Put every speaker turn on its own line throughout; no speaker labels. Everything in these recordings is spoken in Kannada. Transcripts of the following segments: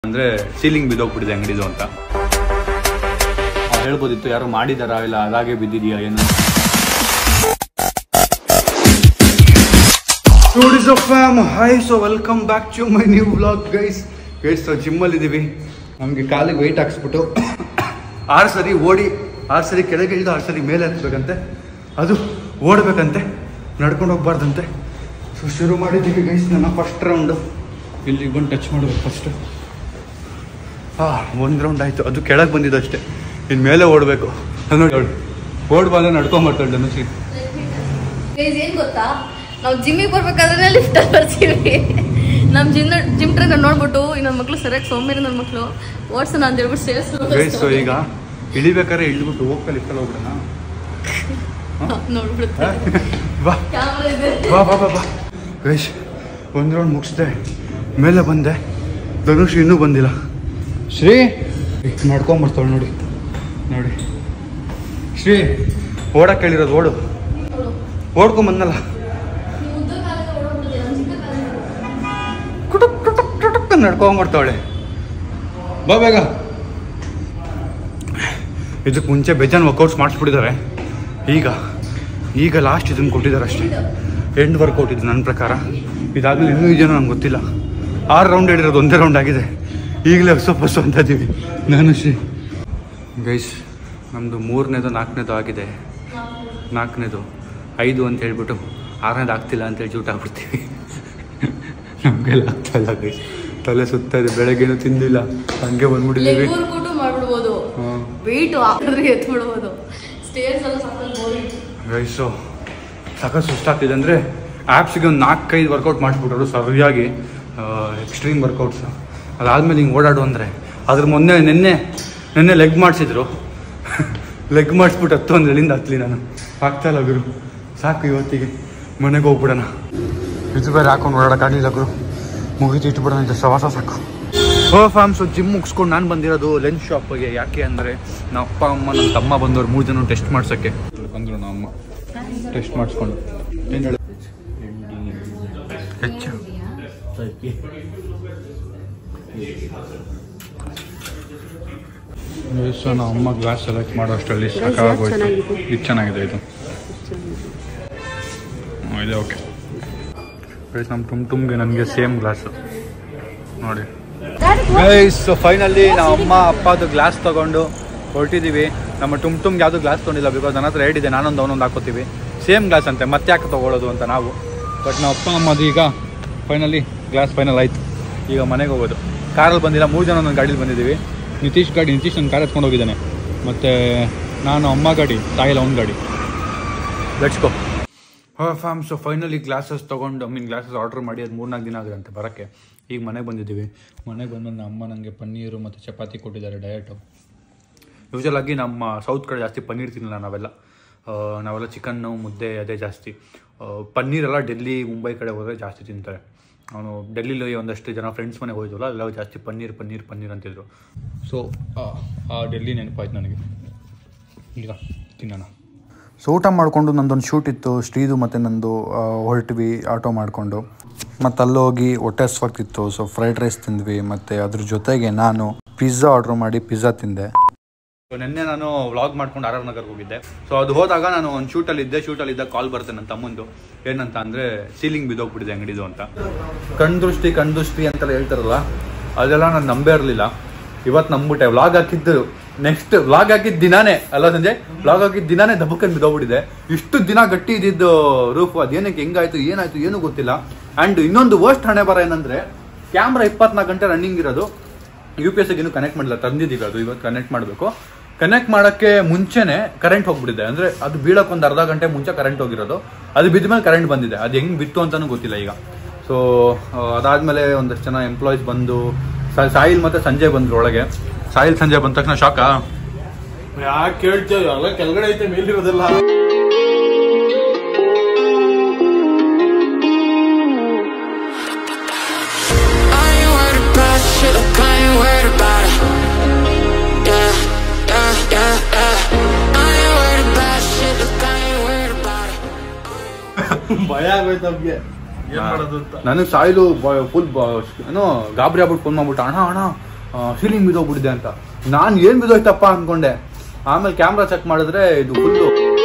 ಅಂದ್ರೆ ಸೀಲಿಂಗ್ ಬಿದ್ದೋಗ್ಬಿಟ್ಟಿದೆ ಅಂಗಡಿದು ಅಂತ ಅವ್ರು ಹೇಳ್ಬೋದಿತ್ತು ಯಾರು ಮಾಡಿದಾರಾ ಇಲ್ಲ ಅದಾಗೆ ಬಿದ್ದಿದೆಯಾ ಏನು hi so welcome back to my new vlog guys guys ಜಿಮ್ಮಲ್ಲಿ ಇದ್ದೀವಿ ನಮಗೆ ಕಾಲಿಗೆ ವೆಯ್ಟ್ ಹಾಕ್ಸ್ಬಿಟ್ಟು ಆರು ಸರಿ ಓಡಿ ಆರು ಸರಿ ಕೆಳಗೆ ಇಳಿದು ಆರು ಸರಿ ಮೇಲೆ ಹತ್ಬೇಕಂತೆ ಅದು ಓಡಬೇಕಂತೆ ನಡ್ಕೊಂಡು ಹೋಗ್ಬಾರ್ದಂತೆ ಸೊ ಶುರು ಮಾಡಿದ್ದೀವಿ ಗೈಸ್ ನನ್ನ ಫಸ್ಟ್ ರೌಂಡು ಇಲ್ಲಿ ಬಂದು ಟಚ್ ಮಾಡ್ಬೇಕು ಫಸ್ಟು ಹಾಂ ಒಂದು ರೌಂಡ್ ಆಯಿತು ಅದು ಕೆಳಗೆ ಬಂದಿದ್ದು ಅಷ್ಟೇ ಇನ್ನು ಮೇಲೆ ಓಡಬೇಕು ಅದು ನೋಡಿ ಅವಳು ಓಡ್ಬಾರ್ದು ನಡ್ಕೊಂಬರ್ತಾಳೆ ಧನುಷಿ
ಗೈಸ್ ಏನ್ ಗೊತ್ತಾ ನಾವು ಜಿಮ್ಮಿಗೆ ಬರ್ಬೇಕಾದ್ರೆ ಲಿಫ್ಟ್ ಅಲ್ಲಿ ಬರ್ತೀವಿ ನಮ್ ಜಿಮ್ ಜಿಮ್ ಟ್ರೈನರ್ ನೋಡ್ಬಿಟ್ಟು ಈ ನನ್ನ ಮಕ್ಳು ಸರಿಯಾಗಿ ಸೋಂಬೇರಿ ನನ್ನ ಮಕ್ಳು ಓಡ್ಸೋಣ ಅಂತ ಹೇಳ್ಬಿಟ್ಟು ಸೇಲ್ಸ್
ಗೈಸ್ ಸೊ ಈಗ ಇಳಿಬೇಕಾದ್ರೆ ಇಳಿದ್ಬಿಟ್ಟು ಹೋಗ್ತಾ ಲಿಫ್ಟಲ್ಲಿ ಹೋಗ್ಬಿಡೋಣ
ನೋಡ್ಬಿಡುತ್ತೆ
ಬಾ
ಕ್ಯಾಮ್ರಾ ಇದೆ
ಬಾ ಬಾ ಬಾ ಬಾ ಗೈಸ್ ಒಂದು ರೌಂಡ್ ಮುಗಿಸ್ದೆ ಮೇಲೆ ಬಂದೆ ಧನುಷ್ ಇನ್ನೂ ಬಂದಿಲ್ಲ ಶ್ರೀ ನಡ್ಕೊಂಬರ್ತಾಳೆ ನೋಡಿ ನೋಡಿ ಶ್ರೀ ಓಡಕ್ಕೆ ಹೇಳಿರೋದು ಓಡು ಓಡ್ಕೊಂಡ್ ಬಂದಲ್ಲ
ನೀವು ಉದ್ದ ಕಾಲಕ್ಕೆ ಓಡೋಗ್ಬಿಟ್ಟಿದ್ದೀರಾ, ನಾನ್ ಚಿಕ್ಕ ಕಾಲಕ್ಕೆ
ಕುಟುಕ್ ಕುಟುಕ್ ಕುಟುಕ್ ನಡ್ಕೊಂಬರ್ತಾವಳೆ ಬಾ ಬೇಗ ಇದಕ್ಕೆ ಮುಂಚೆ ಬೇಜಾನ್ ವರ್ಕೌಟ್ಸ್ ಮಾಡಿಸ್ಬಿಟ್ಟಿದ್ದಾರೆ ಈಗ ಈಗ ಲಾಸ್ಟ್ ಇದನ್ನು ಕೊಟ್ಟಿದ್ದಾರೆ ಅಷ್ಟೇ ಎಂಡ್ ವರ್ಕೌಟ್ ಇದು ನನ್ನ ಪ್ರಕಾರ ಇದಾಗಲಿ ಇನ್ನೂ ಇದೆಯೋ ನಂಗೆ ಗೊತ್ತಿಲ್ಲ ಆರು ರೌಂಡ್ ಹೇಳಿರೋದು ಒಂದೇ ರೌಂಡ್ ಆಗಿದೆ ಈಗಲೇ ಹೊಸ ಹೊಸ ಅಂತ ಇದ್ದೀವಿ ನಾನು ಶ್ರೀ ಗೈಸ್ ನಮ್ಮದು ಮೂರನೇದು ನಾಲ್ಕನೇದು ಆಗಿದೆ ನಾಲ್ಕನೇದು ಐದು ಅಂತ ಹೇಳ್ಬಿಟ್ಟು ಆರನೇದು ಆಗ್ತಿಲ್ಲ ಅಂತೇಳಿ ಜೂಟ್ ಆಗ್ಬಿಡ್ತೀವಿ ನಮಗೆಲ್ಲ ಆಗ್ತಾ ಇಲ್ಲ ಗೈಸ್ ತಲೆ ಸುತ್ತಾ ಇದೆ ಬೆಳಗ್ಗೆನೂ ತಿಂದಿಲ್ಲ ಹಂಗೆ ಬಂದ್ಬಿಟ್ಟಿದ್ದೀವಿ
ಲೆಗ್ ವರ್ಕೌಟು ಮಾಡ್ಬಿಡ್ಬೋದು
ಹಾಂ
ವೆಯ್ಟ್ ಹಾಕಿದ್ರೆ ಎತ್ಬಿಡ್ಬೋದು ಸ್ಟೇರ್ಸ್ ಎಲ್ಲ ಸಾಕಲ್ಲಿ ಬೋರಿಂಗ್
ರೈಸು ಸಖತ್ ಸುಸ್ತಾಗ್ತಿದೆ ಅಂದರೆ ಆ್ಯಪ್ಸಿಗೆ ಒಂದು ನಾಲ್ಕೈದು ವರ್ಕೌಟ್ ಮಾಡಿಸ್ಬಿಟ್ರು ಸರಿಯಾಗಿ ಎಕ್ಸ್ಟ್ರೀಮ್ ವರ್ಕೌಟ್ಸ್ ಅದಾದಮೇಲೆ ಹಿಂಗೆ ಓಡಾಡು ಅಂದರೆ ಅದ್ರ ಮೊನ್ನೆ ನಿನ್ನೆ ನಿನ್ನೆ ಲೆಗ್ ಮಾಡಿಸಿದ್ರು ಲೆಗ್ ಮಾಡಿಸ್ಬಿಟ್ಟು ಹತ್ತು ಒಂದು ಎಲ್ಲಿಂದ ಹತ್ತಲಿ ನಾನು ಆಗ್ತಾಯಿಲ್ಲ ಗುರು ಸಾಕು ಇವತ್ತಿಗೆ ಮನೆಗೆ ಹೋಗ್ಬಿಡೋಣ ಇದು ಬೇರೆ ಹಾಕೊಂಡು ಓಡಾಡೋಕ್ಕಾಗಲಿಲ್ಲ ಗುರು ಮುಗಿದು ಇಟ್ಬಿಡೋಣ ಅಂತ ಸವಾಸ ಸಾಕು ಓ ಫಾರ್ಮ್ಸು ಜಿಮ್ ಮುಗಿಸ್ಕೊಂಡು ನಾನು ಬಂದಿರೋದು ಲೆನ್ಸ್ ಶಾಪ್ಗೆ ಯಾಕೆ ಅಂದರೆ ನಮ್ಮ ಅಪ್ಪ ಅಮ್ಮ ನನ್ನ ತಮ್ಮ ಬಂದವ್ರು ಮೂರು ಜನ ಟೆಸ್ಟ್ ಮಾಡ್ಸೋಕ್ಕೆ ಬಂದರು ನಮ್ಮ ಅಮ್ಮ ಟೆಸ್ಟ್ ಮಾಡಿಸ್ಕೊಂಡು ಏನು ಹೇಳಿ ಹೆಚ್ಚು ಸೊ ನಮ್ಮ ಅಮ್ಮ ಗ್ಲಾಸ್ ಸೆಲೆಕ್ಟ್ ಮಾಡೋ ಅಷ್ಟರಲ್ಲಿ ಸಾಕಾಗೋಯ್ತು ಇದು ಚೆನ್ನಾಗಿದೆ ಇದು ಹ್ಮ್, ಇದೆ ಓಕೆ ನಮ್ಮ ಟುಮ್ ಟುಮ್ಗೆ ನನಗೆ ಸೇಮ್ ಗ್ಲಾಸು ನೋಡಿ ಗೈಸ್ ಫೈನಲಿ ನಮ್ಮ ಅಮ್ಮ ಅಪ್ಪದು ಗ್ಲಾಸ್ ತಗೊಂಡು ಹೊರಟಿದ್ದೀವಿ ನಮ್ಮ ಟುಮ್ ಟುಮ್ಗೆ ಯಾವುದು ಗ್ಲಾಸ್ ತೊಗೊಂಡಿಲ್ಲ ಬಿಕಾಸ್ ನನ್ನ ಹತ್ರ ಇದೆ ನಾನೊಂದು ಅವನೊಂದು ಹಾಕೋತೀವಿ ಸೇಮ್ ಗ್ಲಾಸ್ ಅಂತೆ ಮತ್ತೆ ಯಾಕೆ ತೊಗೊಳ್ಳೋದು ಅಂತ ನಾವು ಬಟ್ ನಮ್ಮ ಅಪ್ಪ ಅಮ್ಮದು ಈಗ ಫೈನಲಿ ಗ್ಲಾಸ್ ಫೈನಲ್ ಆಯಿತು ಈಗ ಮನೆಗೆ ಹೋಗೋದು ಕಾರಲ್ಲಿ ಬಂದಿಲ್ಲ ಮೂರು ಜನ ನನ್ನ ಗಾಡೀಲಿ ಬಂದಿದ್ದೀವಿ ನಿತೀಶ್ ಗಾಡಿ ನಿತೀಶ್ ನನ್ನ ಕಾರ್ ಎತ್ಕೊಂಡು ಹೋಗಿದ್ದಾನೆ ಮತ್ತು ನಾನು ಅಮ್ಮ ಗಾಡಿ ತಾಯಿಲ್ಲ ಅವ್ನ ಗಾಡಿ let's go fam so finally glasses ತೊಗೊಂಡು ಮೀನ್ ಗ್ಲಾಸಸ್ ಆರ್ಡರ್ ಮಾಡಿ ಅದು ಮೂರ್ನಾಲ್ಕು ದಿನ ಆಗಿದೆ ಅಂತೆ ಬರೋಕ್ಕೆ ಈಗ ಮನೆಗೆ ಬಂದಿದ್ದೀವಿ ಮನೆಗೆ ಬಂದು ನಮ್ಮ ಅಮ್ಮ ನನಗೆ ಪನ್ನೀರು ಮತ್ತು ಚಪಾತಿ ಕೊಟ್ಟಿದ್ದಾರೆ ಡಯಟು ಯೂಶಲ್ ಆಗಿ ನಮ್ಮ ಸೌತ್ ಕಡೆ ಜಾಸ್ತಿ ಪನ್ನೀರ್ ತಿನ್ನಲ್ಲ ನಾವೆಲ್ಲ ಆ, ನಾವೆಲ್ಲ ಚಿಕನ್ನು ಮುದ್ದೆ ಅದೇ ಜಾಸ್ತಿ ಆ, ಪನ್ನೀರೆಲ್ಲ ಡೆಲ್ಲಿ ಮುಂಬೈ ಕಡೆ ಹೋದರೆ ಜಾಸ್ತಿ ತಿಂತಾರೆ ಅವನು ಡೆಲ್ಲಿಲಿ ಒಂದಷ್ಟು ಜನ ಫ್ರೆಂಡ್ಸ್ ಮನೆಗೆ ಹೋಯ್ತಲ್ಲ ಅಲ್ಲೆಲ್ಲ ಜಾಸ್ತಿ ಪನ್ನೀರ್ ಪನ್ನೀರ್ ಪನ್ನೀರ್ ಅಂತಿದ್ರು ಸೊ ಆ ಡೆಲ್ಲಿ ನೆನಪಾಯ್ತು ನನಗೆ ಈಗ ತಿನ್ನೋಣ
ಸೊ ಊಟ ಮಾಡಿಕೊಂಡು ನಂದೊಂದು ಶೂಟ್ ಇತ್ತು ಶ್ರೀದು ಮತ್ತು ನಂದು ಆ, ಹೊರಟ್ವಿ ಆಟೋ ಮಾಡಿಕೊಂಡು ಮತ್ತು ಅಲ್ಲೋಗಿ ಹೊಟ್ಟೆ ಹಸ್ವಾಗ್ತಿತ್ತು ಸೊ ಫ್ರೈಡ್ ರೈಸ್ ತಿಂದ್ವಿ ಮತ್ತು ಅದ್ರ ಜೊತೆಗೆ ನಾನು ಪಿಜ್ಜಾ ಆರ್ಡ್ರ್ ಮಾಡಿ ಪಿಜ್ಜಾ ತಿಂದೆ
ಸೊ ನಿನ್ನೆ ನಾನು ವ್ಲಾಗ್ ಮಾಡ್ಕೊಂಡು ಆರ್ ಆರ್ ನಗರ್ಗೆ ಹೋಗಿದ್ದೆ ಸೊ ಅದು ಹೋದಾಗ ನಾನು ಒಂದು ಶೂಟಲ್ಲಿ ಇದ್ದೆ ಶೂಟಲ್ಲಿ ಇದ್ದಾಗ ಕಾಲ್ ಬರುತ್ತೆ ನನ್ನ ತಮ್ಮಂದು ಏನಂತ ಅಂದರೆ ಸೀಲಿಂಗ್ ಬಿದ್ದೋಗ್ಬಿಟ್ಟಿದೆ ಅಂಗಡಿದು ಅಂತ ಕಣ್ ದೃಷ್ಟಿ ಕಣ್ ದೃಷ್ಟಿ ಅಂತೆಲ್ಲ ಹೇಳ್ತಾರಲ್ಲ ಅದೆಲ್ಲ ನಾನು ನಂಬೇ ಇರಲಿಲ್ಲ ಇವತ್ತು ನಂಬಿಟ್ಟೆ ವ್ಲಾಗ್ ಹಾಕಿದ್ದು ನೆಕ್ಸ್ಟ್ ವ್ಲಾಗ್ ಹಾಕಿದ ದಿನಾನೇ ಅಲ್ಲ ಸಂಜೆ ವ್ಲಾಗ್ ಹಾಕಿದ ದಿನಾನೇ ದಬ್ಬಕ್ಕನ್ ಬಿದ್ದೋಗ್ಬಿಟ್ಟಿದೆ ಇಷ್ಟು ದಿನ ಗಟ್ಟಿ ಇದ್ದಿದ್ದು ರೂಫ್ ಅದೇನಕ್ಕೆ ಹೆಂಗಾಯ್ತು ಏನಾಯ್ತು ಏನು ಗೊತ್ತಿಲ್ಲ ಆ್ಯಂಡ್ ಇನ್ನೊಂದು ವರ್ಸ್ಟ್ ಹಣೆ ಬರ ಏನಂದ್ರೆ ಕ್ಯಾಮ್ರಾ ಇಪ್ಪತ್ನಾಲ್ಕು ಗಂಟೆ ರನ್ನಿಂಗ್ ಇರೋದು ಯು ಪಿ ಎಸ್ ಇನ್ನೂ ಕನೆಕ್ಟ್ ಮಾಡಿಲ್ಲ ತಂದಿದ್ದೀವಿ ಅದು ಇವತ್ತು ಕನೆಕ್ಟ್ ಮಾಡಬೇಕು ಕನೆಕ್ಟ್ ಮಾಡೋಕ್ಕೆ ಮುಂಚೆನೆ ಕರೆಂಟ್ ಹೋಗ್ಬಿಟ್ಟಿದೆ ಅಂದ್ರೆ ಅದು ಬೀಳಕ್ಕೆ ಒಂದು ಅರ್ಧ ಗಂಟೆ ಮುಂಚೆ ಕರೆಂಟ್ ಹೋಗಿರೋದು ಅದು ಬಿದ್ದ ಮೇಲೆ ಕರೆಂಟ್ ಬಂದಿದೆ ಅದು ಹೆಂಗ್ ಬಿತ್ತು ಅಂತಾನೂ ಗೊತ್ತಿಲ್ಲ ಈಗ ಸೊ ಅದಾದ್ಮೇಲೆ ಒಂದಷ್ಟು ಜನ ಎಂಪ್ಲಾಯೀಸ್ ಬಂದು ಸ- ಸಾಹಿಲ್ ಮತ್ತೆ ಸಂಜಯ್ ಬಂದ್ರು ಒಳಗೆ ಸಾಹಿಲ್ ಸಂಜಯ್ ಬಂದ ತಕ್ಷಣ ಶಾಕಾ
ಯಾಕೆ ಕೇಳ್ತೇವೆ ಅಲ್ಲ ಕೆಳಗಡೆ ಐತೆ ಮೇಲಿರೋದೆಲ್ಲ
I ain't worried about shit, look, I ain't worried about it. Yeah, yeah, yeah, yeah. I ain't worried about shit, look, I ain't worried about it.
ಭಯ ಆಗೋಯ್ತು ನಮ್ಗೆ ಏನ್ ಮಾಡೋದು ಅಂತ
ನನಗೆ ಸಾಯಿಲು ಫುಲ್ ಏನೋ ಗಾಬರಿ ಆಗ್ಬಿಟ್ಟು ಫೋನ್ ಮಾಡ್ಬಿಟ್ಟು ಅಣ್ಣ ಅಣ್ಣ ಸೀಲಿಂಗ್ ಬಿದ್ದೋಗ್ಬಿಟ್ಟಿದೆ ಅಂತ ನಾನು ಏನು ಬಿದ್ದೋಯ್ತಪ್ಪ ಅನ್ಕೊಂಡೆ ಆಮೇಲೆ ಕ್ಯಾಮ್ರಾ ಚೆಕ್ ಮಾಡಿದ್ರೆ ಇದು ಫುಲ್ಲು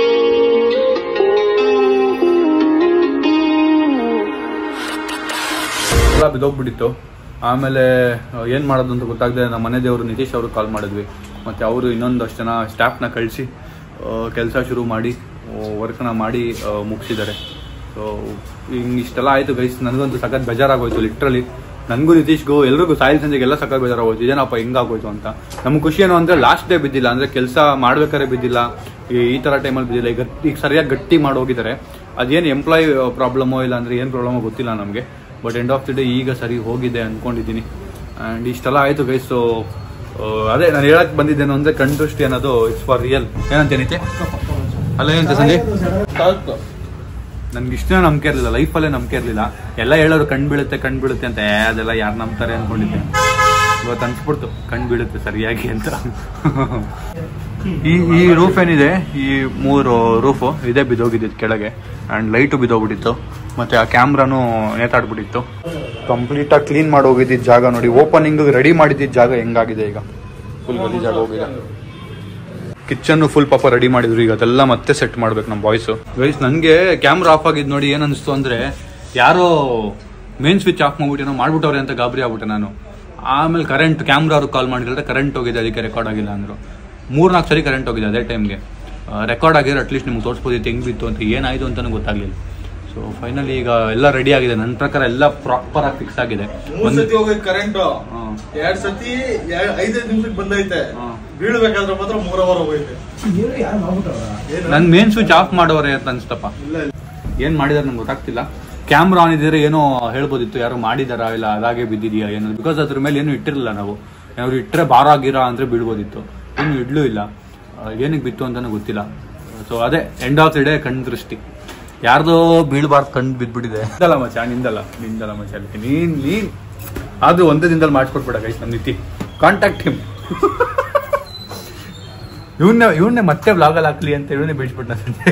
ಎಲ್ಲ ಬಿದ್ದೋಗ್ಬಿಟ್ಟಿತ್ತು ಆಮೇಲೆ ಏನು ಮಾಡೋದು ಅಂತ ಗೊತ್ತಾಗದೆ ನಮ್ಮ ಮನೆ ದೇವರು ನಿತೀಶ್ ಅವರು ಕಾಲ್ ಮಾಡಿದ್ವಿ ಮತ್ತು ಅವರು ಇನ್ನೊಂದಷ್ಟು ಜನ ಸ್ಟಾಫ್ನ ಕಳಿಸಿ ಕೆಲಸ ಶುರು ಮಾಡಿ ವರ್ಕ್ನ ಮಾಡಿ ಮುಗಿಸಿದ್ದಾರೆ ಸೊ ಹಿಂಗೆ ಇಷ್ಟೆಲ್ಲ ಆಯಿತು ಗೈಸ್ ನನಗಂತೂ ಸಖತ್ ಬೇಜಾರಾಗೋಯ್ತು ಲಿಟ್ರಲಿ ನನಗೂ ನಿತೀಶ್ಗೂ ಎಲ್ರಿಗೂ ಸಾಯಿಲ್ ಸಂಜೆಗೆಲ್ಲ ಸಖತ್ ಬೇಜಾರಾಗೋಯ್ತು ಇದೇನಪ್ಪ ಹಿಂಗಾಗೋಯ್ತು ಅಂತ ನಮ್ಗೆ ಖುಷಿ ಏನು ಅಂದರೆ ಲಾಸ್ಟ್ ಡೇ ಬಿದ್ದಿಲ್ಲ ಅಂದರೆ ಕೆಲಸ ಮಾಡ್ಬೇಕಾದ್ರೆ ಬಿದ್ದಿಲ್ಲ ಈ ಈ ಥರ ಟೈಮಲ್ಲಿ ಬಿದ್ದಿಲ್ಲ ಈಗ ಈಗ ಸರಿಯಾಗಿ ಗಟ್ಟಿ ಮಾಡಿ ಹೋಗಿದ್ದಾರೆ ಅದೇನು ಎಂಪ್ಲಾಯ್ ಪ್ರಾಬ್ಲಮೋ ಇಲ್ಲ ಅಂದರೆ ಏನು ಪ್ರಾಬ್ಲಮೋ ಗೊತ್ತಿಲ್ಲ ನಮಗೆ but end of the day ಈಗ ಸರಿ ಹೋಗಿದೆ ಅಂದ್ಕೊಂಡಿದ್ದೀನಿ ಆ್ಯಂಡ್ ಇಷ್ಟೆಲ್ಲ ಆಯಿತು ಗೈಸ್ ಸೊ ಅದೇ ನಾನು ಹೇಳಕ್ ಬಂದಿದ್ದೇನು ಅಂದರೆ ಕಣ್ದೃಷ್ಟಿ ಅನ್ನೋದು ಇಟ್ಸ್ ಫಾರ್ ರಿಯಲ್ ಏನಂತೇನಿತೆ ಅಲ್ಲ ಏನಂತ ಸಂಜಯ್ ನನ್ಗೆ ಇಷ್ಟ ನಂಬಿಕೆ ಇರಲಿಲ್ಲ ಲೈಫಲ್ಲೇ ನಂಬಿಕೆ ಇರಲಿಲ್ಲ ಎಲ್ಲ ಹೇಳೋರು ಕಣ್ ಬೀಳುತ್ತೆ ಕಣ್ ಬೀಳುತ್ತೆ ಅಂತ ಏ ಅದೆಲ್ಲ ಯಾರು ನಂಬ್ತಾರೆ ಅನ್ಕೊಂಡಿದ್ದೆ ಇವತ್ತು ಅನ್ಸ್ಬಿಡ್ತು ಕಣ್ ಬೀಳುತ್ತೆ ಸರಿಯಾಗಿ ಅಂತ ಈ ಈ ರೂಫ್ ಏನಿದೆ ಈ ಮೂರು ರೂಫು ಇದೇ ಬಿದ್ದೋಗಿದ್ದು ಕೆಳಗೆ ಆ್ಯಂಡ್ ಲೈಟು ಬಿದ್ದೋಗ್ಬಿಟ್ಟಿತ್ತು ಮತ್ತೆ ಆ ಕ್ಯಾಮ್ರಾನು ನೇತಾಡ್ಬಿಟ್ಟಿತ್ತು ಕಂಪ್ಲೀಟಾಗಿ ಕ್ಲೀನ್ ಮಾಡಿ ಹೋಗಿದ್ದಿದ್ದು ಜಾಗ ನೋಡಿ ಓಪನಿಂಗ್ ರೆಡಿ ಮಾಡಿದ್ದಿದ್ದು ಜಾಗ ಹೆಂಗಾಗಿದೆ ಈಗ ಫುಲ್ ಗಲೀಜಾಗ ಹೋಗಿದೆ ಕಿಚನ್ ಫುಲ್ ಪಾಪ ರೆಡಿ ಮಾಡಿದ್ರು ಈಗ ಅದೆಲ್ಲ ಮತ್ತೆ ಸೆಟ್ ಮಾಡ್ಬೇಕು ನಮ್ಮ ಬಾಯ್ಸು ಗೈಸ್ ನನಗೆ ಕ್ಯಾಮ್ರಾ ಆಫ್ ಆಗಿದ್ದು ನೋಡಿ ಏನ್ ಅನಿಸ್ತು ಅಂದ್ರೆ ಯಾರೋ ಮೇನ್ ಸ್ವಿಚ್ ಆಫ್ ಮಾಡ್ಬಿಟ್ಟೇನೋ ಮಾಡ್ಬಿಟ್ಟವ್ರೆ ಅಂತ ಗಾಬರಿ ಆಗ್ಬಿಟ್ಟೆ ನಾನು ಆಮೇಲೆ ಕರೆಂಟ್ ಕ್ಯಾಮ್ರಾ ಅವ್ರಿಗೆ ಕಾಲ್ ಮಾಡಿದ್ರೆ ಕರೆಂಟ್ ಹೋಗಿದೆ ಅದಕ್ಕೆ ರೆಕಾರ್ಡ್ ಆಗಿಲ್ಲ ಅಂದರು ಮೂರ್ನಾಲ್ಕು ಸರಿ ಕರೆಂಟ್ ಹೋಗಿದೆ ಅದೇ ಟೈಮ್ಗೆ ರೆಕಾರ್ಡ್ ಆಗಿದ್ರೆ ಅಟ್ಲೀಸ್ಟ್ ನಿಮ್ಗೆ ತೋರಿಸ್ಬೋದಿತ್ತು ಹೆಂಗ್ ಬಿತ್ತು ಅಂತ ಏನಾಯಿತು ಅಂತಲೂ ಗೊತ್ತಾಗ್ಲಿಲ್ಲ ಸೊ ಫೈನಲಿ ಈಗ ಎಲ್ಲ ರೆಡಿ ಆಗಿದೆ ನನ್ನ ಪ್ರಕಾರ ಎಲ್ಲ ಪ್ರಾಪರ್ ಆಗಿ ಫಿಕ್ಸ್ ಆಗಿದೆ
ಒಂದ್
ಒಂದು
ಸತಿ ಹೋಗೈತೆ ಕರೆಂಟ್
ಹ್ಮ್.
ಎರಡ್ ಸತಿ ಎರಡ್- ಐದೈದು ನಿಮಿಷಕ್ಕೆ ಬಂದೈತೆ
ಹ್ಮ್.
ಬೀಳ್ಬೇಕಾದ್ರೆ ಮಾತ್ರ ಮೂರ್ ಅವರ್ ಹೋಗೈತೆ ಏನು?
ನನ್ ಮೇನ್ ಸ್ವಿಚ್ ಆಫ್ ಮಾಡೋರೆ ಅಂತ ಅನ್ಸ್ತಪ್ಪ
ಇಲ್ಲ ಇಲ್ಲ.
ಏನ್ ಮಾಡಿದಾರೆ ನಂಗೆ ಗೊತ್ತಾಗ್ತಿಲ್ಲ ಕ್ಯಾಮ್ರಾ ಆನ್ ಇದ್ರೆ ಏನೋ ಹೇಳ್ಬೋದಿತ್ತು ಯಾರೋ ಮಾಡಿದಾರಾ ಇಲ್ಲ ಅದಾಗೆ ಬಿದ್ದಿದ್ಯಾ ಏನೋ ಬಿಕಾಸ್ ಅದ್ರ ಮೇಲೆ ಏನು ಇಟ್ಟಿರಲಿಲ್ಲ ನಾವು ಏನಾದ್ರು ಇಟ್ಟರೆ ಭಾರ ಆಗಿರ ಅಂದ್ರೆ ಬೀಳ್ಬೋದಿತ್ತು ಏನು ಇಡ್ಲೂ ಇಲ್ಲ ಆ, ಏನಕ್ಕೆ ಬಿತ್ತು ಅಂತಾನು ಗೊತ್ತಿಲ್ಲ ಸೊ ಅದೇ ಎಂಡ್ ಆಫ್ ದಿ ಡೇ ಕಣ್ ದೃಷ್ಟಿ ಯಾರ್ದೋ ಬೀಳ್ಬಾರ್ದು ಕಣ್ ಬಿದ್ಬಿಟ್ಟಿದೆ ನಿಂದಲ್ಲ ಮಚ್ಚ ನಿಂದಲ್ಲ ನಿಂದಲ್ಲ ಮಚ್ಚ ಅದಕ್ಕೆ ನೀನ್ ನೀನ್ ಆದ್ರೂ ಒಂದೇ ದಿನದಲ್ಲಿ ಮಾಡಿಸ್ಕೊಟ್ಬಿಡ ಗೈಸ್ ನಮ್ಮ ನಿತಿ ಕಾಂಟ್ಯಾಕ್ಟ್ ಹಿಮ್ ಇವನ್ನೇ ಇವನ್ನೇ ಮತ್ತೆ ಬ್ಲಾಗಲ್ಲಿ ಹಾಕ್ಲಿ ಅಂತ ಇವನ್ನೇ ಬಿಡಿಸ್ಬಿಟ್ಟ ಸಂಜೆ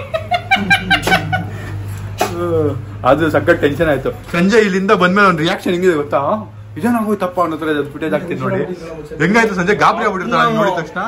ಅದು ಸಖತ್ ಟೆನ್ಷನ್ ಆಯ್ತು ಸಂಜೆ ಇಲ್ಲಿಂದ ಬಂದ್ಮೇಲೆ ಒಂದು ರಿಯಾಕ್ಷನ್ ಹೆಂಗಿದೆ ಗೊತ್ತಾ ಇದೇನಾಗೋಯ್ತಪ್ಪ ಅನ್ನೋ ತರ ಫುಟೇಜ್ ಆಗ್ತೀನಿ ನೋಡಿ ಹೆಂಗಾಯ್ತು ಸಂಜೆ ಗಾಬರಿ ಆಗ್ಬಿಟ್ಟಿರ್ತಾರೆ ನೋಡಿದ ತಕ್ಷಣ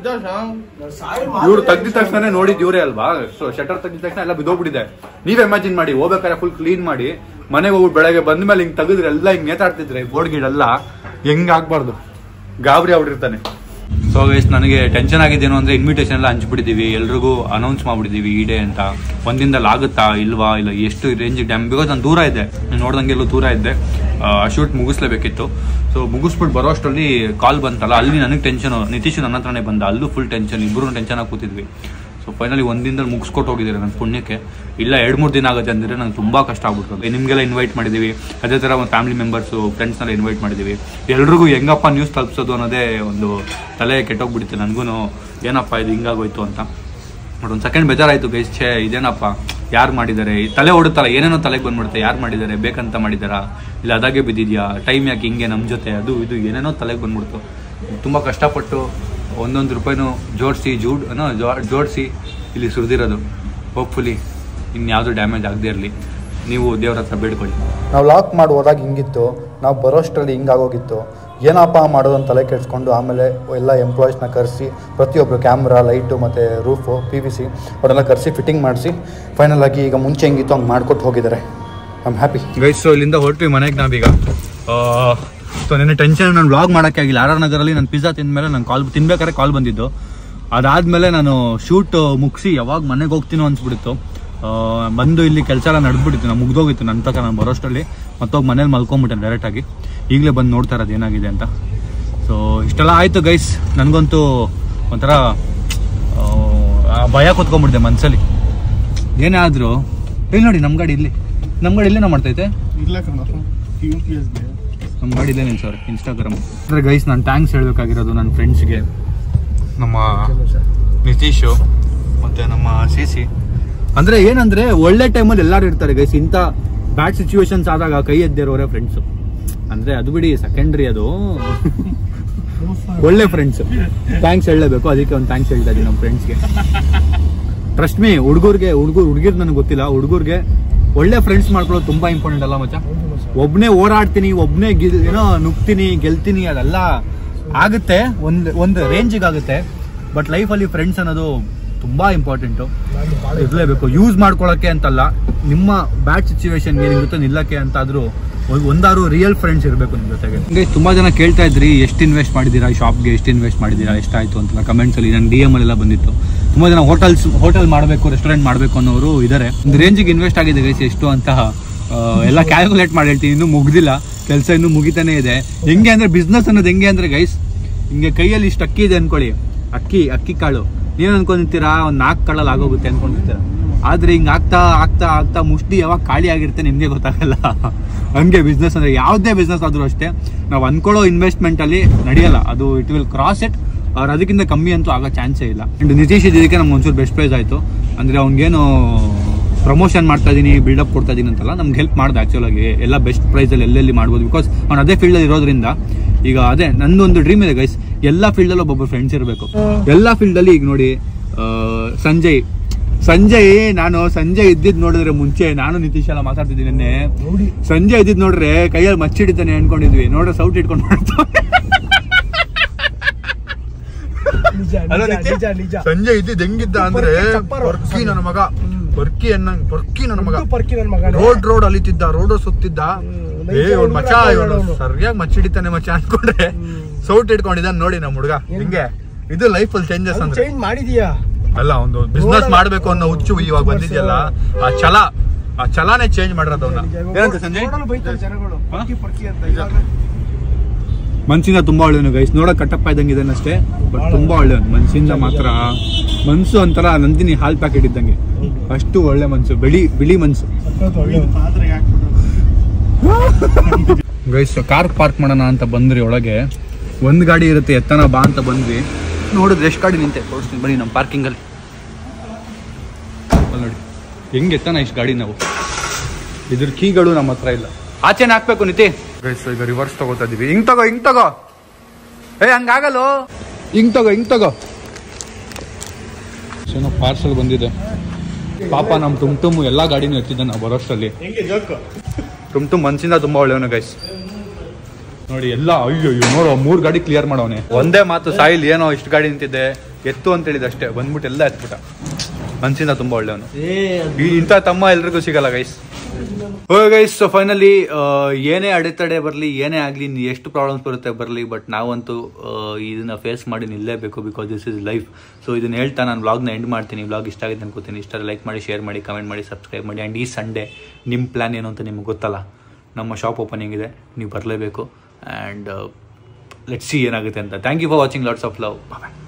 ಇವ್ರು ತೆಗ್ದಿದ ತಕ್ಷಣ ನೋಡಿದ್ ಇವರೇ ಅಲ್ವಾ ಸೊ ಶಟರ್ ತೆಗ್ದಿದ ತಕ್ಷಣ ಎಲ್ಲ ಬಿದ್ದೋಗ್ಬಿಟ್ಟಿದೆ ನೀವ್ ಇಮ್ಯಾಜಿನ್ ಮಾಡಿ ಹೋಗ್ಬೇಕಾದ್ರೆ ಫುಲ್ ಕ್ಲೀನ್ ಮಾಡಿ ಮನೆಗೆ ಹೋಗ್ಬಿಟ್ಟು ಬೆಳಗ್ಗೆ ಬಂದ ಮೇಲೆ ಹಿಂಗ್ ತೆಗೆದ್ರೆ ಎಲ್ಲ ಹಿಂಗ್ ನೇತಾಡ್ತಿದ್ರೆ ಬೋರ್ಡ್ ಗಿಡೆಲ್ಲ ಹೆಂಗ್ ಆಗ್ಬಾರ್ದು ಗಾಬರಿ ಆಗ್ಬಿಟ್ಟಿರ್ತಾನೆ ಸೊ ಗೈಸ್ ನನಗೆ ಟೆನ್ಷನ್ ಆಗಿದ್ದೇನು ಅಂದ್ರೆ ಇನ್ವಿಟೇಷನ್ ಎಲ್ಲ ಹಂಚ್ಬಿಟ್ಟಿದೀವಿ ಎಲ್ರಿಗೂ ಅನೌನ್ಸ್ ಮಾಡ್ಬಿಟ್ಟಿದೀವಿ ಈ ಡೇ ಅಂತ ಒಂದಿಂದಲ್ಲಿ ಆಗುತ್ತಾ ಇಲ್ವಾ ಇಲ್ಲ ಎಷ್ಟು ರೇಂಜ್ ಡ್ಯಾಮ್ ಬಿಕಾಸ್ ನಾನು ದೂರ ಇದ್ದೆ ನಾನು ನೋಡ್ದಂಗೆಲ್ಲೂ ದೂರ ಇದ್ದೆ ಆ ಶೂಟ್ ಮುಗಿಸ್ಲೇಬೇಕಿತ್ತು ಸೊ ಮುಗಿಸ್ಬಿಟ್ಟು ಬರೋ ಅಷ್ಟರಲ್ಲಿ ಕಾಲ್ ಬಂತಲ್ಲ ಅಲ್ಲಿ ನನಗೆ ಟೆನ್ಷನ್ ನಿತೀಶ್ ನನ್ನ ಹತ್ರನೇ ಬಂದ ಅಲ್ಲೂ ಫುಲ್ ಟೆನ್ಷನ್ ಇಬ್ಬರು ಟೆನ್ಷನ್ ಆಗಿ ಕೂತಿದ್ವಿ ಸೊ ಫೈನಲಿ ಒಂದಿನದಲ್ಲಿ ಮುಗಿಸ್ಕೊಟ್ಟು ಹೋಗಿದ್ದಾರೆ ನನ್ನ ಪುಣ್ಯಕ್ಕೆ ಇಲ್ಲ ಎರಡು ಮೂರು ದಿನ ಆಗುತ್ತೆ ಅಂದರೆ ನಂಗೆ ತುಂಬ ಕಷ್ಟ ಆಗ್ಬಿಟ್ಟು ನಿಮಗೆಲ್ಲ ಇನ್ವೈಟ್ ಮಾಡಿದ್ದೀವಿ ಅದೇ ಥರ ಒಂದು ಫ್ಯಾಮಿಲಿ ಮೆಂಬರ್ಸು ಫ್ರೆಂಡ್ಸ್ನೆಲ್ಲ ಇನ್ವೈಟ್ ಮಾಡಿದ್ದೀವಿ ಎಲ್ರಿಗೂ ಹೆಂಗಪ್ಪ ನ್ಯೂಸ್ ತಲುಪಿಸೋದು ಅನ್ನೋದೇ ಒಂದು ತಲೆ ಕೆಟ್ಟೋಗ್ಬಿಡುತ್ತೆ ನನಗೂ ಏನಪ್ಪ ಇದು ಹಿಂಗಾಗೋಯ್ತು ಅಂತ ಬಟ್ ಒಂದು ಸೆಕೆಂಡ್ ಬೇಜಾರಾಯಿತು ಗೈಸ್ ಛೇ ಇದೇನಪ್ಪ ಯಾರು ಮಾಡಿದ್ದಾರೆ ಈ ತಲೆ ಓಡುತ್ತಲ್ಲ ಏನೇನೋ ತಲೆಗೆ ಬಂದ್ಬಿಡುತ್ತೆ ಯಾರು ಮಾಡಿದ್ದಾರೆ ಬೇಕಂತ ಮಾಡಿದಾರಾ ಇಲ್ಲ ಅದಾಗೆ ಬಿದ್ದಿದ್ಯಾ ಟೈಮ್ ಯಾಕೆ ಹಿಂಗೆ ನಮ್ಮ ಜೊತೆ ಅದು ಇದು ಏನೇನೋ ತಲೆಗೆ ಬಂದ್ಬಿಡ್ತು ತುಂಬ ಕಷ್ಟಪಟ್ಟು ಒಂದೊಂದು ರೂಪಾಯಿನೂ ಜೋಡಿಸಿ ಜೂಡ್ ಅನ್ನೋ ಜೋಡಿಸಿ ಇಲ್ಲಿ ಸುರಿದಿರೋದು ಹೋಪ್ಫುಲಿ ಇನ್ಯಾವುದೂ ಡ್ಯಾಮೇಜ್ ಆಗದೇ ಇರಲಿ ನೀವು ದೇವ್ರ ಹತ್ರ ಬೇಡ್ಕೊಳ್ಳಿ
ನಾವು ಲಾಕ್ ಮಾಡಿ ಹೋದಾಗ ಹಿಂಗಿತ್ತು ನಾವು ಬರೋಷ್ಟರಲ್ಲಿ ಹಿಂಗಾಗೋಗಿತ್ತು ಏನಪ್ಪ ಮಾಡೋದು ಅಂತ ತಲೆ ಕೆಡಿಸ್ಕೊಂಡು ಆಮೇಲೆ ಎಲ್ಲ ಎಂಪ್ಲಾಯೀಸ್ನ ಕರೆಸಿ ಪ್ರತಿಯೊಬ್ಬರು ಕ್ಯಾಮ್ರಾ ಲೈಟು ಮತ್ತು ರೂಫು ಪಿ ವಿ ಸಿ ಅವರೆಲ್ಲ ಕರೆಸಿ ಫಿಟ್ಟಿಂಗ್ ಮಾಡಿಸಿ ಫೈನಲ್ ಆಗಿ ಈಗ ಮುಂಚೆ ಹೆಂಗಿತ್ತು ಹಂಗೆ ಮಾಡ್ಕೊಟ್ಟು ಹೋಗಿದ್ದಾರೆ I am happy
guys so ಇಲ್ಲಿಂದ ಹೊರಟ್ವಿ ಮನೆಗೆ ನಾವೀಗ ಸೊ ನೆನ್ನೆ ಟೆನ್ಷನ್ ನಾನು ವ್ಲಾಗ್ ಮಾಡೋಕ್ಕೆ ಆಗಿಲ್ಲ ಆರ್ ಆರ್ ನಗರಲ್ಲಿ ನಾನು ಪಿಜ್ಜಾ ತಿಂದಮೇಲೆ ನಾನು ಕಾಲ್ ತಿನ್ಬೇಕಾದ್ರೆ ಕಾಲ್ ಬಂದಿದ್ದು ಅದಾದಮೇಲೆ ನಾನು ಶೂಟ್ ಮುಗಿಸಿ ಯಾವಾಗ ಮನೆಗೆ ಹೋಗ್ತೀನೋ ಅನ್ಸ್ಬಿಟ್ಟಿತ್ತು ಆ, ಬಂದು ಇಲ್ಲಿ ಕೆಲಸ ಎಲ್ಲ ನಡೆದ್ಬಿಟ್ಟಿತ್ತು ನಾನು ಮುಗ್ದೋಗಿತ್ತು ನನ್ನ ತನಕ ನಾನು ಬರೋಷ್ಟರಲ್ಲಿ ಮತ್ತೋಗಿ ಮನೇಲಿ ಮಲ್ಕೊಂಬಿಟ್ಟೆ ಡೈರೆಕ್ಟಾಗಿ ಈಗಲೇ ಬಂದು ನೋಡ್ತಾ ಇರೋದು ಏನಾಗಿದೆ ಅಂತ ಸೊ ಇಷ್ಟೆಲ್ಲ ಆಯಿತು ಗೈಸ್ ನನಗಂತೂ ಒಂಥರ ಆ, ಭಯ ಕೂತ್ಕೊಂಡ್ಬಿಟ್ಟಿದೆ ಮನಸ್ಸಲ್ಲಿ ಏನೇ ಆದರೂ ಇಲ್ಲಿ ನೋಡಿ ನಮ್ಮ ಗಾಡಿ ಇಲ್ಲಿ ನಮ್ಮ ಗಾಡಿ ಇಲ್ಲೇನೋ ಮಾಡ್ತೈತೆ
ಇಲ್ಲ ಕಣ ಯು ಪಿ ಎಸ್
ನಮ್ಮ ಗಾಡಿ ಇಲ್ಲೇ ನಿಲ್ಸವ್ರೆ ಇನ್ಸ್ಟಾಗ್ರಾಮ್ ಅಂದರೆ ಗೈಸ್ ನಾನು ಥ್ಯಾಂಕ್ಸ್ ಹೇಳಬೇಕಾಗಿರೋದು ನನ್ನ ಫ್ರೆಂಡ್ಸ್ಗೆ ನಮ್ಮ ನಿತೀಶು ಮತ್ತು ನಮ್ಮ ಸಿ ಸಿ ಅಂದರೆ ಏನಂದರೆ ಒಳ್ಳೆ ಟೈಮಲ್ಲಿ ಎಲ್ಲರೂ ಇರ್ತಾರೆ ಗೈಸ್ ಇಂಥ ಬ್ಯಾಡ್ ಸಿಚುವೇಶನ್ಸ್ ಆದಾಗ ಕೈ ಎದ್ದಿರೋರೇ ಫ್ರೆಂಡ್ಸು ಅಂದರೆ ಅದು ಬಿಡಿ ಸೆಕೆಂಡ್ರಿ ಅದು ಒಳ್ಳೆ ಫ್ರೆಂಡ್ಸ್ ಥ್ಯಾಂಕ್ಸ್ ಹೇಳಲೇಬೇಕು ಅದಕ್ಕೆ ಒಂದು ಥ್ಯಾಂಕ್ಸ್ ಹೇಳ್ತಾ ಇದ್ದೀನಿ ನಮ್ಮ ಫ್ರೆಂಡ್ಸ್ಗೆ ಟ್ರಸ್ಟ್ ಮೀ ಹುಡುಗರಿಗೆ ಹುಡುಗರು ಹುಡುಗಿರ್ ನನಗೆ ಗೊತ್ತಿಲ್ಲ ಹುಡುಗರಿಗೆ ಒಳ್ಳೆ ಫ್ರೆಂಡ್ಸ್ ಮಾಡ್ಕೊಳ್ಳೋದು ತುಂಬಾ ಇಂಪಾರ್ಟೆಂಟ್ ಅಲ್ಲ ಮಚ್ಚ ಒಬ್ನೇ ಓಡಾಡ್ತೀನಿ ಒಬ್ನೇ ಗಿಲ್ ಏನೋ ನುಗ್ತೀನಿ ಗೆಲ್ತೀನಿ ಅದೆಲ್ಲ ಆಗುತ್ತೆ ಒಂದ್ ಒಂದು ರೇಂಜಿಗೆ ಆಗುತ್ತೆ ಬಟ್ ಲೈಫಲ್ಲಿ ಫ್ರೆಂಡ್ಸ್ ಅನ್ನೋದು ತುಂಬಾ ಇಂಪಾರ್ಟೆಂಟು ಇರಲೇಬೇಕು ಯೂಸ್ ಮಾಡ್ಕೊಳಕ್ಕೆ ಅಂತಲ್ಲ ನಿಮ್ಮ ಬ್ಯಾಡ್ ಸಿಚುವೇಶನ್ಗೆ ನಿಮ್ ಜೊತೆ ನಿಲ್ಲಕ್ಕೆ ಅಂತಾದ್ರೂ ಒಂದ್- ಒಂದಾರು ರಿಯಲ್ ಫ್ರೆಂಡ್ಸ್ ಇರಬೇಕು ನಿಮ್ಮ ಜೊತೆಗೆ ಹಂಗೆ ತುಂಬಾ ಜನ ಕೇಳ್ತಾ ಇದ್ರಿ ಎಷ್ಟು ಇನ್ವೆಸ್ಟ್ ಮಾಡಿದ್ದೀರಾ ಈ ಶಾಪ್ಗೆ ಎಷ್ಟು ಇನ್ವೆಸ್ಟ್ ಮಾಡಿದ್ದೀರಾ ಎಷ್ಟಾಯ್ತು ಅಂತ ಕಮೆಂಟ್ಸ್ ಅಲ್ಲಿ ನಂಗೆ ಡಿ ಎಮ್ ಅಲ್ಲೆಲ್ಲ ಬಂದಿತ್ತು ತುಂಬಾ ಜನ ಹೋಟೆಲ್ಸ್ ಹೋಟೆಲ್ ಮಾಡಬೇಕು ರೆಸ್ಟೋರೆಂಟ್ ಮಾಡಬೇಕು ಅನ್ನೋರು ಇದ್ದಾರೆ ಒಂದು ರೇಂಜಿಗೆ ಇನ್ವೆಸ್ಟ್ ಆಗಿದೆ ಗೈಸ್ ಎಷ್ಟು ಅಂತ ಆ, ಎಲ್ಲ ಕ್ಯಾಲ್ಕುಲೇಟ್ ಮಾಡಿ ಹೇಳ್ತೀನಿ ಇನ್ನೂ ಮುಗ್ದಿಲ್ಲ ಕೆಲಸ ಇನ್ನೂ ಮುಗಿತಾನೆ ಇದೆ ಹೆಂಗೆ ಅಂದ್ರೆ ಬಿಸ್ನೆಸ್ ಅನ್ನೋದು ಹೆಂಗೆ ಅಂದ್ರೆ ಗೈಸ್ ಹಿಂಗೆ ಕೈಯಲ್ಲಿ ಇಷ್ಟು ಅಕ್ಕಿ ಇದೆ ಅನ್ಕೊಳ್ಳಿ ಅಕ್ಕಿ ಅಕ್ಕಿ ಕಾಳು ನೀವ್ ಅನ್ಕೊಂಡಿರ್ತೀರಾ ಒಂದ್ ನಾಲ್ಕು ಕಾಳಲ್ಲಿ ಆಗೋಗುತ್ತೆ ಅನ್ಕೊಂಡಿರ್ತೀರಾ ಆದ್ರೆ ಹಿಂಗ್ ಆಗ್ತಾ ಆಗ್ತಾ ಆಗ್ತಾ ಮುಷ್ಟಿ ಯಾವಾಗ ಖಾಲಿ ಆಗಿರುತ್ತೆ ನಿಮ್ಗೆ ಗೊತ್ತಾಗಲ್ಲ ಹಂಗೆ ಬಿಸ್ನೆಸ್ ಅಂದ್ರೆ ಯಾವುದೇ ಬಿಸ್ನೆಸ್ ಆದ್ರೂ ಅಷ್ಟೇ ನಾವು ಅನ್ಕೊಳ್ಳೋ ಇನ್ವೆಸ್ಟ್ಮೆಂಟ್ ಅಲ್ಲಿ ನಡೆಯಲ್ಲ ಅದು ಇಟ್ ವಿಲ್ ಕ್ರಾಸ್ ಇಟ್ ಅವ್ರು ಅದಕ್ಕಿಂತ ಕಮ್ಮಿ ಅಂತೂ ಆಗೋ ಚಾನ್ಸೇ ಇಲ್ಲ ಅಂಡ್ ನಿತೀಶ್ ಇದಕ್ಕೆ ನಮ್ಗೆ ಒಂಚೂರು ಬೆಸ್ಟ್ ಪ್ರೈಸ್ ಆಯ್ತು ಅಂದ್ರೆ ಅವ್ನಿಗೇನು ಪ್ರಮೋಷನ್ ಮಾಡ್ತಾ ಇದೀನಿ ಬಿಲ್ಡಪ್ ಕೊಡ್ತಾ ಇದೀನಿ ಅಂತಲ್ಲ ನಮ್ಗೆ ಹೆಲ್ಪ್ ಮಾಡ್ದೆ ಆಕ್ಚುಲ್ ಆಗಿ ಎಲ್ಲ ಬೆಸ್ಟ್ ಪ್ರೈಸ್ ಅಲ್ಲಿ ಎಲ್ಲೆಲ್ಲಿ ಮಾಡ್ಬೋದು ಬಿಕಾಸ್ ಅವ್ನು ಅದೇ ಫೀಲ್ಡ್ ಅಲ್ಲಿ ಇರೋದ್ರಿಂದ ಈಗ ಅದೇ ನಂದೊಂದು ಡ್ರೀಮ್ ಇದೆ ಗೈಸ್ ಎಲ್ಲ ಫೀಲ್ಡ್ ಅಲ್ಲಿ ಒಬ್ಬೊಬ್ಬ ಫ್ರೆಂಡ್ಸ್ ಇರಬೇಕು ಎಲ್ಲ ಫೀಲ್ಡ್ ಅಲ್ಲಿ ಈಗ ನೋಡಿ ಆ, ಸಂಜಯ್ ಸಂಜಯ್ ನಾನು ಸಂಜಯ್ ಇದ್ದಿದ್ ನೋಡಿದ್ರೆ ಮುಂಚೆ ನಾನು ನಿತೀಶ್ ಎಲ್ಲ ಮಾತಾಡ್ತಿದ್ದೀನಿ ನಿನ್ನೆ ಸಂಜಯ್ ಇದ್ದಿದ್ ನೋಡ್ರೆ ಕೈಯಲ್ಲಿ ಮಚ್ಚಿಡಿತಾನೆ ಅನ್ಕೊಂಡಿದ್ವಿ ನೋಡ್ರೆ ಸೌಟ್ ಇಟ್ಕೊಂಡು ಮಾಡ್ತಾನೆ ಅಲ್ಲ ನಿತ್ಯ? ಸಂಜಯ್ ಇದ್ದಿದ್ ಹೆಂಗಿದ್ದ ಅಂದ್ರೆ ಬರ್ಕಿ ನನ್ನ ಮಗ ಬರ್ಕಿ ಅನ್ನಂಗ್ ಬರ್ಕಿ ನನ್ನ ಮಗ
ಪರ್ಕಿ ನನ್ ಮಗ
ರೋಡ್ ರೋಡ್ ಅಲಿತಿದ್ದ ರೋಡ್ ಸುತ್ತಿದ್ದ
ಹ್ಮ್,
ಏ ಇವ್ನ್ ಮಚ
ಹುಡುಗ
ಇವನು
ಅವ್ನು.
ಸರಿಯಾಗಿ ಮಚ್ಚಿಡಿತಾನೆ ಮಚ ಅನ್ಕೊಂಡ್ರೆ ಸೌಟ್ ಇಟ್ಕೊಂಡಿದ್ದಾನೆ ನೋಡಿ ನಮ್ಮ ಹುಡುಗ ಹಿಂಗೆ ಇದು ಲೈಫ್ ಅಲ್ಲಿ ಚೇಂಜಸ್ ಅಂದ್ರೆ
ಚೇಂಜ್ ಮಾಡಿದೀಯಾ
ಅಲ್ಲ ಒಂದು ಬಿಸ್ನೆಸ್ ಮಾಡ್ಬೇಕು ಅನ್ನೋ ಹುಚ್ಚು ಇವಾಗ ಬಂದಿದ್ಯಲ್ಲ ಆ ಛಲ ಆ ಛಲಾನೇ ಚೇಂಜ್ ಮಾಡಿರೋದು ಅವ್ನ ಏನಂತ ಸಂಜಯ್
ರೋಡಲ್ಲಿ ಬೈತಾರೆ ಜನಗಳು
ಹಾ?
ಪರ್ಕಿ ಪರ್ಕಿ ಅಂತ
ನಿಜ.
ಇವಾಗ
ಮನ್ಸಿಂದ ತುಂಬಾ ಒಳ್ಳೆಯವನು ಗೈಸ್ ನೋಡಕ್ ಕಟ್ಟಪ್ಪ ಇದ್ದಂಗೆ ಇದ್ದಾನಷ್ಟೇ ಬಟ್ ತುಂಬಾ ಒಳ್ಳೆಯವನು ಮನ್ಸಿಂದ ಮಾತ್ರ ಮನ್ಸು ಒಂಥರ ನಂದಿನಿ ಹಾಲ್ ಪ್ಯಾಕೆಟ್ ಇದ್ದಂಗೆ ಅಷ್ಟು ಒಳ್ಳೆ ಮನ್ಸು ಬಿಳಿ ಬಿಳಿ ಮನ್ಸು
ಸಖತ್ ಒಳ್ಳೆ
ಗೈಸ್ ಕಾರ್ ಪಾರ್ಕ್ ಮಾಡೋಣ ಅಂತ ಬಂದ್ರಿ ಒಳಗೆ ಒಂದು ಗಾಡಿ ಇರುತ್ತೆ ಎತ್ತನ ಬಾ ಅಂತ ಬಂದ್ವಿ ನೋಡಿದ್ರೆ ಎಷ್ಟು ಗಾಡಿ ನಿಂತೆ ತೋರಿಸ್ತೀನಿ ಬನ್ನಿ ನಮ್ಮ ಪಾರ್ಕಿಂಗಲ್ಲಿ ಅಲ್ಲಿ ನೋಡಿ ಹೆಂಗೆ ಎತ್ತನ ಇಷ್ಟು ಗಾಡಿ ನಾವು ಇದ್ರ ಕೀಗಳು ನಮ್ಮ ಹತ್ರ ಇಲ್ಲ ಆಚೆನೆ ಹಾಕ್ಬೇಕು ನಿತಿ ಗೈಸ್ ಈಗ ರಿವರ್ಸ್ ತಗೋತಾ ಇದೀವಿ ಹಿಂಗ್ ತಗೋ ಹಿಂಗ್ ತಗೋ ಏ ಹಂಗಾಗಲ್ಲೋ ಹಿಂಗ್ ತಗೋ ಹಿಂಗ್ ತಗೋ ಏನೋ ಪಾರ್ಸಲ್ ಬಂದಿದೆ ಪಾಪ ನಮ್ಮ ಟುಮ್ ಟುಮ್ ಎಲ್ಲಾ ಗಾಡಿನೂ ಎತ್ತಿದ್ದ ನಾವು ಬರೋಷ್ಟರಲ್ಲಿ ಟುಮ್ ಟುಮ್ ಮನ್ಸಿಂದ ತುಂಬಾ ಒಳ್ಳೆಯವನು ಗೈಸ್ ನೋಡಿ ಎಲ್ಲ ಅಯ್ಯೋ ಅಯ್ಯೋ ನೋಡು ಮೂರ್ ಗಾಡಿ ಕ್ಲಿಯರ್ ಮಾಡವನೆ ಒಂದೇ ಮಾತು ಸಾಯಿಲ್ ಏನೋ ಇಷ್ಟು ಗಾಡಿ ನಿಂತಿದೆ ಎತ್ತು ಅಂತ ಹೇಳಿದ ಅಷ್ಟೇ ಬಂದ್ಬಿಟ್ಟು ಎಲ್ಲ ಎತ್ಬಿಟ್ಟ ಮನ್ಸಿಂದ ತುಂಬಾ ಒಳ್ಳೆಯವನು ಈ ಇಂಥ ತಮ್ಮ ಎಲ್ರಿಗೂ ಸಿಗಲ್ಲ guys okay guys so finally ಏನೇ ಅಡೆತಡೆ ಬರಲಿ ಏನೇ ಆಗಲಿ ಎಷ್ಟು ಪ್ರಾಬ್ಲಮ್ಸ್ ಬರುತ್ತೆ ಬರಲಿ ಬಟ್ ನಾವಂತೂ ಆ, ಇದನ್ನ ಫೇಸ್ ಮಾಡಿ ನಿಲ್ಲೇಬೇಕು because this is life so ಇದನ್ನ ಹೇಳ್ತಾ ನಾನು ವ್ಲಾಗ್ನ ಎಂಡ್ ಮಾಡ್ತೀನಿ ವ್ಲಾಗ್ ಇಷ್ಟ ಆಗಿದೆ ಅನ್ಕೋತೀನಿ ಇಷ್ಟ ಲೈಕ್ ಮಾಡಿ ಶೇರ್ ಮಾಡಿ ಕಮೆಂಟ್ ಮಾಡಿ ಸಬ್ಸ್ಕ್ರೈಬ್ ಮಾಡಿ ಆ್ಯಂಡ್ ಈ ಸಂಡೇ ನಿಮ್ಮ ಪ್ಲ್ಯಾನ್ ಏನು ಅಂತ ನಿಮ್ಗೆ ಗೊತ್ತಲ್ಲ ನಮ್ಮ ಶಾಪ್ ಓಪನಿಂಗ್ ಇದೆ ನೀವು ಬರಲೇಬೇಕು ಆ್ಯಂಡ್ ಲೆಟ್ ಸಿ ಏನಾಗುತ್ತೆ ಅಂತ thank you for watching lots of love bye